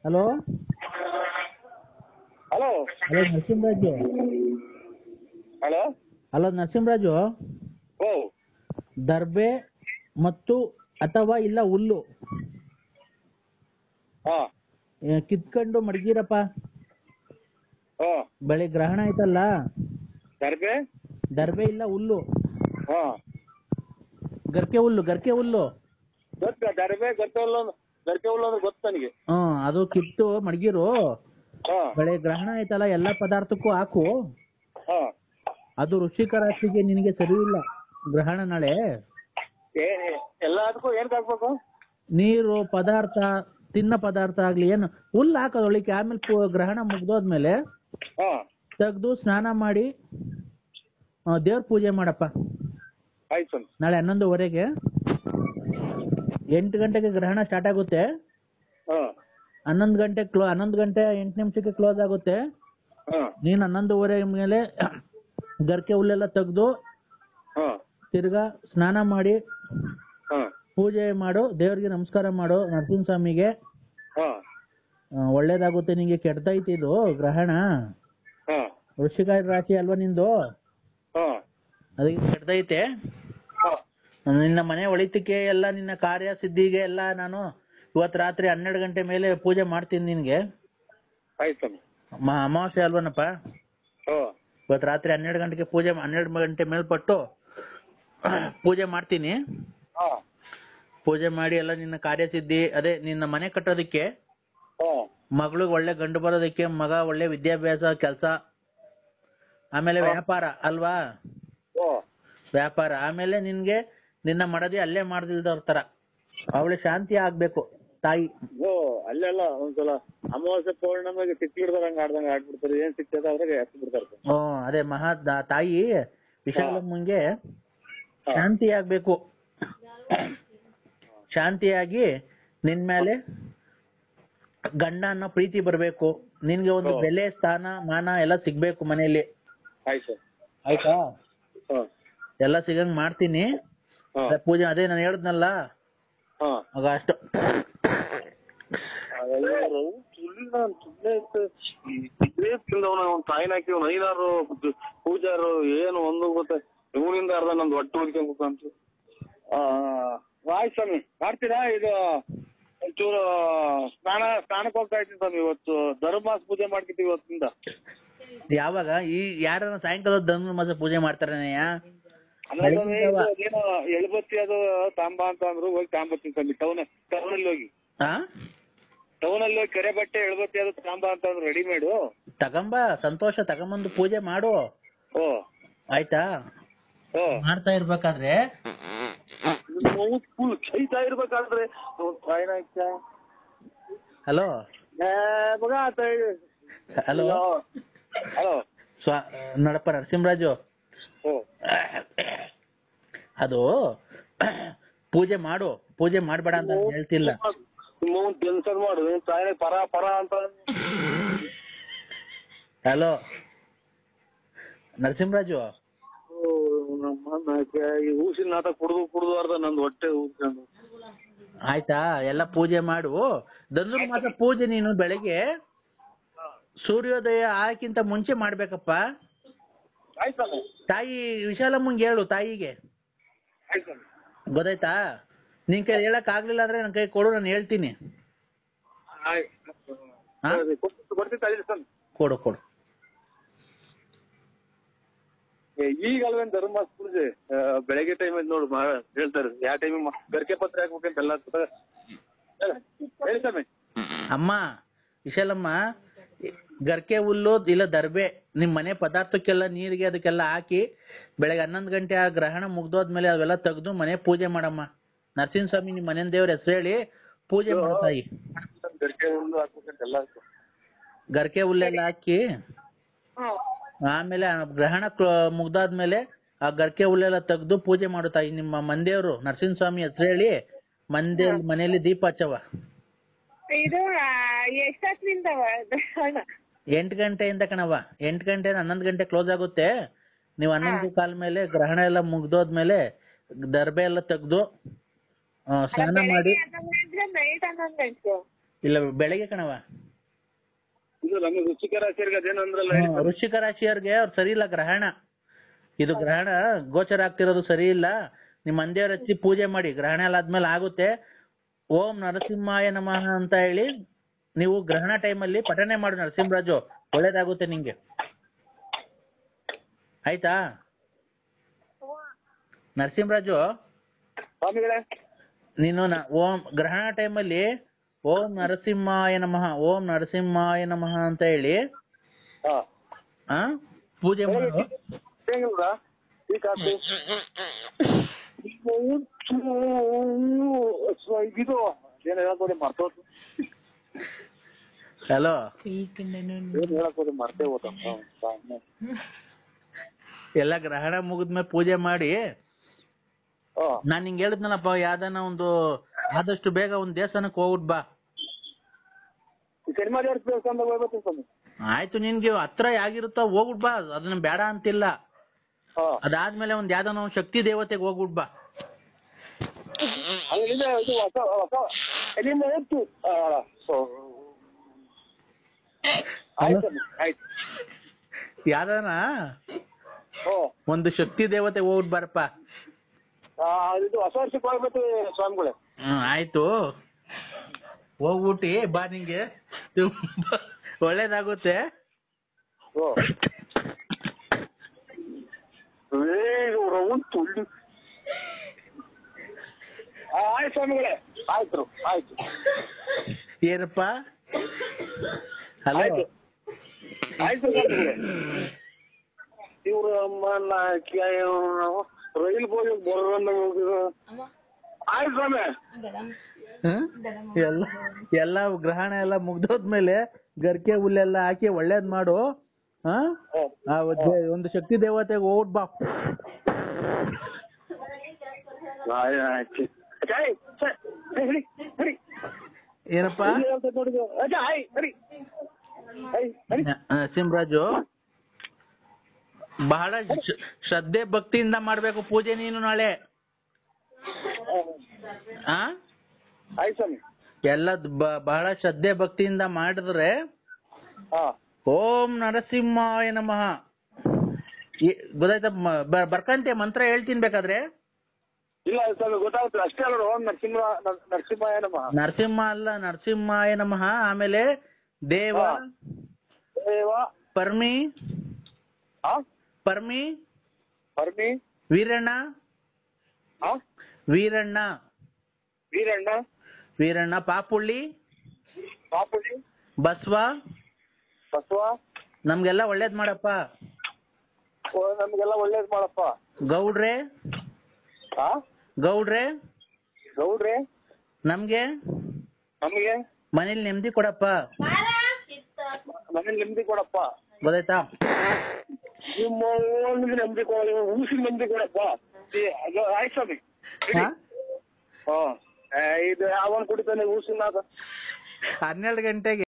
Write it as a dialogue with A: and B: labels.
A: Hello
B: hello
A: hello Narasimharaju
B: hello
A: hello Narasimharaju
B: ಓ
A: ದರ್ಬೆ ಮತ್ತು ಅಥವಾ ಇಲ್ಲ ಹುಲ್ಲು
B: ಹಾ
A: ಏ, ಕಿತ್ಕೊಂಡು ಮಡಗಿರಪ್ಪ
B: ಹಾ
A: ಬೆಳೆ ಗ್ರಹಣ ಆಯ್ತಲ್ಲ
B: ದರ್ಬೆ
A: ದರ್ಬೆ ಇಲ್ಲ ಹುಲ್ಲು
B: ಹಾ
A: ಗರ್ಕೆ ಹುಲ್ಲು ಗರ್ಕೆ ಹುಲ್ಲು
B: ಗೊತ್ತ ದರ್ಬೆ ಗೊತ್ತ ಗರ್ಕೆ ಹುಲ್ಲು ಅಂದ್ರೆ ಗೊತ್ತ ನನಗೆ
A: ಹ್ಮ್ ಅದು ಕಿತ್ತು ಮಡಗಿರು
B: ಹಾ
A: ಬೆಳೆ ಗ್ರಹಣ ಆಯ್ತಲ್ಲ ಎಲ್ಲ ಪದಾರ್ಥಕ್ಕೂ ಹಾಕು
B: ಹಾ
A: ಅದು ವೃಶ್ಚಿಕ ರಾಶಿಗೆ ನಿನಗೆ ಸರಿ ಇಲ್ಲ ಗ್ರಹಣ ನಾಳೆ
B: ಏ ಎಲ್ಲದಕ್ಕೂ ಏನ್ ಹಾಕ್ಬೇಕು
A: ನೀರು ಪದಾರ್ಥ ತಿನ್ನ ಪದಾರ್ಥ ಆಗ್ಲಿ ಏನು ಹುಲ್ಲು ಹಾಕೋದೊಳಿಕೆ ಆಮೇಲೆ ಪು- ಗ್ರಹಣ ಮುಗ್ದೋದ್ಮೇಲೆ
B: ಹಾ
A: ತೆಗ್ದು ಸ್ನಾನ ಮಾಡಿ ದೇವ್ರ ಪೂಜೆ ಮಾಡಪ್ಪ
B: ಆಯ್ತು ಸ್ವಾಮಿ
A: ನಾಳೆ ಹನ್ನೊಂದುವರೆಗೆ ಎಂಟು ಗಂಟೆಗೆ ಗ್ರಹಣ ಸ್ಟಾರ್ಟ್ ಆಗುತ್ತೆ
B: ಹಾ
A: ಹನ್ನೊಂದು ಗಂಟೆ ಕ್ಲೋ ಹನ್ನೊಂದು ಗಂಟೆ ಎಂಟು ನಿಮಿಷಕ್ಕೆ ಕ್ಲೋಸ್ ಆಗುತ್ತೆ
B: ಹಾ
A: ನೀನು ಹನ್ನೊಂದುವರೆ ಮೇಲೆ ಗರ್ಕೆ ಹುಲ್ಲೆಲ್ಲ ತೆಗ್ದು
B: ಹಾ
A: ತಿರ್ಗಾ ಸ್ನಾನ ಮಾಡಿ
B: ಹಾ
A: ಪೂಜೆ ಮಾಡು ದೇವ್ರಿಗೆ ನಮಸ್ಕಾರ ಮಾಡು ನರಸಿಂಹಸ್ವಾಮಿಗೆ
B: ಹಾ
A: ಆ, ಒಳ್ಳೇದಾಗುತ್ತೆ ನಿಂಗೆ ಕೆಡ್ತೈತಿ ಇದು ಗ್ರಹಣ
B: ಹಾ
A: ವೃಶ್ಚಿಕ ರಾಶಿ ಅಲ್ವಾ ನಿಂದು
B: ಹಾ
A: ಅದಕ್ಕೆ ಕೆಡ್ತೈತೆ
B: ಹಾ
A: ನಿನ್ನ ಮನೆ ಒಳಿತಿಕೆ ಎಲ್ಲ ನಿನ್ನ ಕಾರ್ಯ ಸಿದ್ಧಿಗೆ ಎಲ್ಲ ನಾನು ಇವತ್ತು ರಾತ್ರಿ ಹನ್ನೆರಡು ಗಂಟೆ ಮೇಲೆ ಪೂಜೆ ಮಾಡ್ತೀನಿ ನಿನ್ಗೆ
B: ಆಯ್ತು ಸ್ವಾಮಿ
A: ಮ- ಅಮಾವಾಸ್ಯೆ ಅಲ್ವನಪ್ಪ
B: ಹೋ
A: ಇವತ್ತು ರಾತ್ರಿ ಹನ್ನೆರಡು ಗಂಟೆಗೆ ಪೂಜೆ ಹನ್ನೆರಡು ಗಂಟೆ ಮೇಲ್ಪಟ್ಟು ಪೂಜೆ ಮಾಡ್ತೀನಿ
B: ಹಾ
A: ಪೂಜೆ ಮಾಡಿ ಎಲ್ಲ ನಿನ್ನ ಕಾರ್ಯಸಿದ್ಧಿ ಅದೇ ನಿನ್ನ ಮನೆ ಕಟ್ಟೋದಕ್ಕೆ
B: ಹಾ
A: ಮಗಳಿಗೆ ಒಳ್ಳೆ ಗಂಡು ಬರೋದಕ್ಕೆ ಮಗ ಒಳ್ಳೆ ವಿದ್ಯಾಭ್ಯಾಸ ಕೆಲಸ ಆಮೇಲೆ ವ್ಯಾಪಾರ ಅಲ್ವಾ
B: ಓ
A: ವ್ಯಾಪಾರ ಆಮೇಲೆ ನಿನ್ಗೆ ನಿನ್ನ ಮಡದಿ ಅಲ್ಲೇ ಮಾಡ್ದಿಲ್ದವ್ರ ತರ ಅವಳು ಶಾಂತಿ ಆಗ್ಬೇಕು ತಾಯಿ
B: ಓ ಅಲ್ಲೆಲ್ಲ ಒಂದ್ಸಲ ಅಮಾವಾಸ್ಯೆ ಪೌರ್ಣಮಿಗೆ ಸಿಕ್ಕಿಡ್ದಾರ ಹಂಗ ಆಡ್ದಂಗ ಆಡ್ಬಿಡ್ತಾರೆ ಏನ್ ಸಿಕ್ತದ ಅದ್ರಾಗ ಎತ್ತು ಬಿಡ್ತಾರೆ
A: ಹ್ಞೂ ಅದೇ ಮಹಾ ದ- ತಾಯಿ ವಿಶಾಲಮ್ಮಂಗೆ
B: ಹಾ.
A: ಶಾಂತಿ ಆಗ್ಬೇಕು ಶಾಂತಿಯಾಗಿ ನಿನ್ ಮೇಲೆ ಗಂಡ ಅನ್ನೋ ಪ್ರೀತಿ ಬರ್ಬೇಕು ನಿನ್ಗೆ ಒಂದು
B: ಹ್ಮ್.
A: ಬೆಲೆ ಸ್ಥಾನ ಮಾನ ಎಲ್ಲ ಸಿಗ್ಬೇಕು ಮನೆಯಲ್ಲಿ
B: ಆಯ್ತು
A: ಆಯ್ತಾ
B: ಹಾ
A: ಎಲ್ಲ ಸಿಗಂಗ್ ಮಾಡ್ತೀನಿ
B: ಹಾ
A: ಅದೇ ಪೂಜೆ ಅದೇ ನಾನು ಹೇಳಿದ್ನಲ್ಲ
B: ಹಾ
A: ಆಗ ಅಷ್ಟು
B: ಅವ್ನ ತಾಯಿನ ಹಾಕಿ ಅವ್ನ ಐದಾರು ಪೂಜಾರು ಏನು ಒಂದು ಗೊತ್ತ ಇವನಿಂದ ಅರ್ಧ ನಂದು ಹೊಟ್ಟೆ ಹೊಡ್ಕೊಂಡ್ ಅಂತ ಆಯ್ತು ಸ್ವಾಮಿ ಮಾಡ್ತೀರಾ ಇದು ಒಂಚೂರು ಸ್ನಾನ ಸ್ನಾನಕ್ಕೆ ಹೋಗ್ತಾ ಇದ್ದೀನಿ ಸ್ವಾಮಿ ಇವತ್ತು ಧರ್ಮಾಸ ಪೂಜೆ ಮಾಡ್ಕೊತೀವಿ ಇವತ್ತಿಂದ
A: ಯಾವಾಗ ಈ ಯಾರ ಸಾಯಂಕಾಲ ಧನುರ್ಮಾಸ ಪೂಜೆ ಮಾಡ್ತಾರನಯ್ಯ
B: ಅಂದ್ರೆ ಸ್ವಾಮಿ ಇದು ಏನೋ ಎಳ್ಬತ್ತಿ ಅದು ತಾಂಬ ಅಂತ ಅಂದ್ರು ಹೋಗಿ ತಾಂಬತ್ತೀನಿ ಸ್ವಾಮಿ ಟೌನ್ ಟೌನ್ ಅಲ್ಲಿ ಹೋಗಿ
A: ಹಾ
B: ಟೌನ್ ಅಲ್ಲಿ ಹೋಗಿ ಕೆರೆ ಬಟ್ಟೆ ಎಳ್ಬತ್ತಿ ಅದು ತಾಂಬ ಅಂತ ಅಂದ್ರು ರೆಡಿಮೇಡು
A: ತಗೊಂಬ ಸಂತೋಷ ತಗೊಂಬಂದು ಪೂಜೆ ಮಾಡು
B: ಓ
A: ಆಯ್ತಾ
B: ಓ
A: ಮಾಡ್ತಾ ಇರ್ಬೇಕಾದ್ರೆ
B: ಫುಲ್ ಚೈತಾ ಇರ್ಬೇಕಾದ್ರೆ ತಾಯಿನ
A: ಹಲೋ
B: ಮಗ
A: ಹಲೋ
B: ಹಲೋ
A: ಸ್ವ ನೋಡಪ್ಪ ನರಸಿಂಹರಾಜು
B: ಓ
A: ಅದು ಪೂಜೆ ಮಾಡು ಪೂಜೆ ಮಾಡ್ಬೇಡ ಅಂತ ನಾನ್ ಹೇಳ್ತಿಲ್ಲ
B: ನಿಮ್ಮ ಟೆನ್ಷನ್ ಮಾಡು ನಿನ್ ತಾಯಿನ ಪರ ಪರ ಅಂತ
A: ಹಲೋ ನರಸಿಂಹರಾಜು
B: ಓ, ನಮ್ಮ ನಾಯ್ಕ, ಈ ಹೂಸಿನ ನಾಟ ಕುಡ್ದು ಕುಡ್ದು ಅರ್ಧ ನಂದು ಹೊಟ್ಟೆ ಊದ್ಕೊಂಡು
A: ಆಯ್ತಾ ಎಲ್ಲ ಪೂಜೆ ಮಾಡು ಧನುರ್ಮಾಸ ಪೂಜೆ ನೀನು ಬೆಳಗ್ಗೆ ಸೂರ್ಯೋದಯ ಆಗಕ್ಕಿಂತ ಮುಂಚೆ ಮಾಡ್ಬೇಕಪ್ಪ
B: ಆಯ್ತಲ್ಲ
A: ತಾಯಿ ವಿಶಾಲಮ್ಮಂಗೆ ಹೇಳು ತಾಯಿಗೆ
B: ಆಯ್ತಲ್ಲ
A: ಗೊತ್ತಾಯ್ತಾ ನಿನ್ ಕೈ ಹೇಳಕ್ ಆಗ್ಲಿಲ್ಲ ಅಂದ್ರೆ ನನ್ನ ಕೈ ಕೊಡು ನಾನು ಹೇಳ್ತೀನಿ
B: ಆಯ್ತು
A: ಹಾ?
B: ಕೊಡ್ತೀನಿ ತಡೀರಿ ಸ್ವಾಮಿ.
A: ಕೊಡು ಕೊಡು
B: ಏ, ಈಗ ಅಲ್ವೇನ್ ಧರ್ಮಾಸ ಪೂಜೆ ಆ, ಬೆಳಗ್ಗೆ ಟೈಮ್ ಅಲ್ಲಿ ನೋಡು ಮಾ- ಹೇಳ್ತಾರೆ ಯಾವ ಟೈಮ್ ಗರ್ಕೆ ಪತ್ರ ಹಾಕ್ಬೇಕಂತ ಎಲ್ಲ ಗೊತ್ತಾಗ- ಹೇಳಿ ಸ್ವಾಮಿ
A: ಅಮ್ಮ ವಿಶಾಲಮ್ಮ ಗರ್ಕೆ ಹುಲ್ಲು ಇಲ್ಲ ದರ್ಬೆ ನಿಮ್ ಮನೆ ಪದಾರ್ಥಕ್ಕೆಲ್ಲ ನೀರಿಗೆ ಅದಕ್ಕೆಲ್ಲ ಹಾಕಿ ಬೆಳಗ್ಗೆ ಹನ್ನೊಂದು ಗಂಟೆ ಆ ಗ್ರಹಣ ಮುಗ್ದೋದ್ಮೇಲೆ ಅವೆಲ್ಲ ತೆಗ್ದು ಮನೆ ಪೂಜೆ ಮಾಡಮ್ಮ ನರಸಿಂಹ ಸ್ವಾಮಿ ನಿಮ್ ಮನೆ ದೇವ್ರ ಹೆಸರು ಹೇಳಿ ಪೂಜೆ ಮಾಡು ತಾಯಿ
B: ಗರ್ಕೆ ಹುಲ್ಲು ಹಾಕ್ಬೇಕಂತ ಎಲ್ಲ
A: ಗರ್ಕೆ ಹುಲ್ಲೆಲ್ಲ ಹಾಕಿ ಆಮೇಲೆ ಆ ಗ್ರಹಣ ಕ್ಲ- ಮುಗ್ದಾದ್ಮೇಲೆ ಆ ಗರ್ಕೆ ಹುಲ್ಲೆಲ್ಲ ತೆಗ್ದು ಪೂಜೆ ಮಾಡು ತಾಯಿ ನಿಮ್ಮ ಮಂದೇವ್ರು ನರಸಿಂಹ ಸ್ವಾಮಿ ಹೆಸರು ಹೇಳಿ ಮಂದೆ ಮನೆಯಲ್ಲಿ ದೀಪ ಹಚ್ಚವ
C: ಇದು ಎಷ್ಟೊತ್ತಿನಿಂದ ಹಣ
A: ಎಂಟು ಗಂಟೆಯಿಂದ ಕಣವ ಎಂಟು ಗಂಟೆ ಹನ್ನೊಂದು ಗಂಟೆ ಕ್ಲೋಸ್ ಆಗುತ್ತೆ ನೀವು ಹನ್ನೊಂದು ಕಾಲ ಮೇಲೆ ಗ್ರಹಣ ಎಲ್ಲ ಮುಗ್ದೋದ್ಮೇಲೆ ದರ್ಬೆ ಎಲ್ಲ ತೆಗ್ದು ಆ, ಸ್ನಾನ ಮಾಡಿ
C: ನೈಟ್ ಹನ್ನೊಂದು ಗಂಟೆ
A: ಇಲ್ಲ ಬೆಳಗ್ಗೆ ಕಣವ
B: ಇದು ನಮ್ಮ ರುಚಿಕ ರಾಶಿಯರ್ಗೆ ಅದೇನು ಅಂದ್ರಲ್ಲ ಹೇಳಿ
A: ಹ್ಮ್, ವೃಶ್ಚಿಕ ರಾಶಿಯವ್ರಿಗೆ ಅವ್ರು ಸರಿ ಇಲ್ಲ ಗ್ರಹಣ ಇದು ಗ್ರಹಣ ಗೋಚರ ಆಗ್ತಿರೋದು ಸರಿ ಇಲ್ಲ ನಿಮ್ಮ ಮಂದಿಯವ್ರ ಹಚ್ಚಿ ಪೂಜೆ ಮಾಡಿ ಗ್ರಹಣ ಎಲ್ಲ ಆದ್ಮೇಲೆ ಆಗುತ್ತೆ ಓಂ ನರಸಿಂಹಾಯ ನಮಃ ಅಂತ ಹೇಳಿ ನೀವು ಗ್ರಹಣ ಟೈಮಲ್ಲಿ ಪಠನೆ ಮಾಡು ನರಸಿಂಹರಾಜು ಒಳ್ಳೇದಾಗುತ್ತೆ ನಿಂಗೆ ಆಯ್ತಾ ನರಸಿಂಹರಾಜು
B: ಸ್ವಾಮಿಗಳೇ
A: ನೀನು ನ- ಓಂ ಗ್ರಹಣ ಟೈಮಲ್ಲಿ ಓಂ ನರಸಿಂಹಾಯ ನಮಃ ಓಂ ನರಸಿಂಹಾಯ ನಮಃ ಅಂತ ಹೇಳಿ
B: ಹಾ
A: ಆ ಪೂಜೆ ಮಾಡು
B: ಹೆಂಗಿಲ್ರ ಈ ಕಾಫಿ ಇದು ಏನ್ ಹೇಳಕ್ ಹೋದೆ ಮರ್ತೋತು
A: ಹಲೋ
B: ಏನ್ ಹೇಳಕ್ ಹೋದೆ ಮರ್ತೇ ಹೋತ
A: ಎಲ್ಲ ಗ್ರಹಣ ಮುಗಿದ್ಮೇಲೆ ಪೂಜೆ ಮಾಡಿ
B: ಹಾ
A: ನಾನ್ ನಿಂಗೆ ಹೇಳಿದ್ನಲ್ಲಪ್ಪ ಯಾವ್ದಾನ ಒಂದು ಆದಷ್ಟು ಬೇಗ ಒಂದ್ ದೇವಸ್ಥಾನಕ್ಕೆ ಹೋಗ್ಬಿಟ್ ಬಾ
B: ಈ ಕಡಿಮೆ ದೇವಸ್ಥಾನದಾಗ ಹೋಗ್ಬೇಕು ಸ್ವಾಮಿ
A: ಆಯ್ತು ನಿನ್ಗೆ ಹತ್ರ ಯಾಗಿರುತ್ತೋ ಹೋಗ್ಬಿಟ್ ಬಾ ಅದನ್ನ ಬೇಡ ಅಂತಿಲ್ಲ
B: ಹಾ
A: ಅದಾದ್ಮೇಲೆ ಒಂದ್ ಯಾವ್ದಾನ ಒಂದ್ ಶಕ್ತಿ ದೇವತೆಗೆ ಹೋಗ್ಬಿಟ್ ಬಾ
B: ಅಲ್ಲಿಂದ ಇದು ಹೊಸ ಹೊಸ ಎಲ್ಲಿಂದ ಹೋಗ್ತು ಆ, ಸೊ ಆಯ್ತು ಸ್ವಾಮಿ, ಆಯ್ತು
A: ಯಾವ್ದಾನ
B: ಓ
A: ಒಂದು ಶಕ್ತಿ ದೇವತೆ ಹೋಗ್ಬಿಟ್ ಬಾರಪ್ಪ
B: ಆ, ಇದು ಹೊಸ ವರ್ಷಕ್ಕೆ ಹೋಗ್ಬೇಕು ಸ್ವಾಮಿಗಳೇ
A: ಹ್ಮ್ ಆಯ್ತು ಹೋಗ್ಬಿಟ್ಟಿ ಬಾ ನಿಂಗೆ ತುಂಬಾ ಒಳ್ಳೇದಾಗುತ್ತೆ
B: ಓ ಏ ಇದು ರೌಂಡ್ ತುಳ್ಳಿ ಆ, ಆಯ್ತು ಸ್ವಾಮಿಗಳೇ ಆಯ್ತು ಆಯ್ತು
A: ಏನಪ್ಪ ಹಲೋ
B: ಆಯ್ತು ಆಯ್ತು ಸ್ವಾಮಿಗಳೇ ಇವ್ರು ರೈಲ್ ಬೋಗಿ ಬರೋಣ ಆಯ್ತು ಸ್ವಾಮಿ
A: ಹ್ಮ್? ಎಲ್ಲ ಎಲ್ಲ ಗ್ರಹಣ ಎಲ್ಲ ಮುಗ್ದೋದ್ಮೇಲೆ ಗರ್ಕೆ ಹುಲ್ಲೆಲ್ಲ ಹಾಕಿ ಒಳ್ಳೇದ್ ಮಾಡು ಹಾ ಆ ದೇ- ಒಂದು ಶಕ್ತಿ ದೇವತೆಗೆ ಹೋಗ್ಬಿಟ್ ಬಾ
B: ಆಯ್ತು ಅಜ್ಜಾಯ್, ಛೆ, ಹೇ, ಹಿಡಿ, ಹಿಡಿ.
A: ಏನಪ್ಪ
B: ಇಲ್ಲಿ ಅಂತ ನೋಡಿದ್ದು. ಅಜ್ಜಾಯ್, ಹಿಡಿ. ಹೇ, ಹಿಡಿ.
A: ನ- ನರಸಿಂಹರಾಜು ಬಹಳ ಶ್ರ- ಶ್ರದ್ಧೆ ಭಕ್ತಿಯಿಂದ ಮಾಡ್ಬೇಕು ಪೂಜೆ ನೀನು ನಾಳೆ ಆ
B: ಆಯ್ತು ಸ್ವಾಮಿ
A: ಎಲ್ಲ ಬ- ಬಹಳ ಶ್ರದ್ಧೆ ಭಕ್ತಿಯಿಂದ ಮಾಡಿದ್ರೆ
B: ಹಾ
A: ಓಂ ನರಸಿಂಹಾಯ ನಮಃ ಈ- ಗೊತ್ತಾಯ್ತಾ ಮ- ಬ- ಬರ್ಕಂತೆ ಮಂತ್ರ ಹೇಳ್ತೀನಿ ಬೇಕಾದ್ರೆ
B: ಇಲ್ಲ ಸ್ವಾಮಿ ಗೊತ್ತಾಗುತ್ತೆ ಅಷ್ಟೇ ಅಲ್ಲ ಓಂ ನರಸಿಂಹ ನರ್- ನರಸಿಂಹಾಯ ನಮಃ
A: ನರಸಿಂಹ ಅಲ್ಲ ನರಸಿಂಹಾಯ ನಮಃ ಆಮೇಲೆ ದೇವ
B: ಹಾ. ದೇವ
A: ಪರ್ಮಿ
B: ಹಾ
A: ಪರ್ಮಿ
B: ಪರ್ಮಿ
A: ವೀರಣ್ಣ
B: ಹಾ
A: ವೀರಣ್ಣ
B: ವೀರಣ್ಣ
A: ವೀರಣ್ಣ ಪಾಪುಳ್ಳಿ
B: ಪಾಪುಳಿ
A: ಬಸವ
B: ಬಸವ
A: ನಮ್ಗೆಲ್ಲ ಒಳ್ಳೇದ್ ಮಾಡಪ್ಪ
B: ಓ, ನಮ್ಗೆಲ್ಲ ಒಳ್ಳೇದ್ ಮಾಡಪ್ಪ
A: ಗೌಡ್ರೆ
B: ಹಾ
A: ಗೌಡ್ರೆ
B: ಗೌಡ್ರೆ
A: ನಮ್ಗೆ
B: ನಮಗೆ
A: ಮನೇಲಿ ನೆಮ್ಮದಿ ಕೊಡಪ್ಪ
B: ನಮಗೆ ನೆಮ್ಮದಿ ಕೊಡಪ್ಪ
A: ಗೊತ್ತಾಯ್ತಾ
B: ನಿಮ್ಮ ಓನ್ಗೆ ನೆಮ್ಮದಿ ಕೊಡ ಊಸಿನ ನೆಮ್ಮದಿ ಕೊಡಪ್ಪ ಏ, ಅದು ಆಯ್ತು ಸ್ವಾಮಿ
A: ಹಾ?
B: ಹಾ ಇದು ಯಾವನ್ ಕುಡಿತಾನೆ ಊಸಿನ
A: ಹನ್ನೆರಡು ಗಂಟೆಗೆ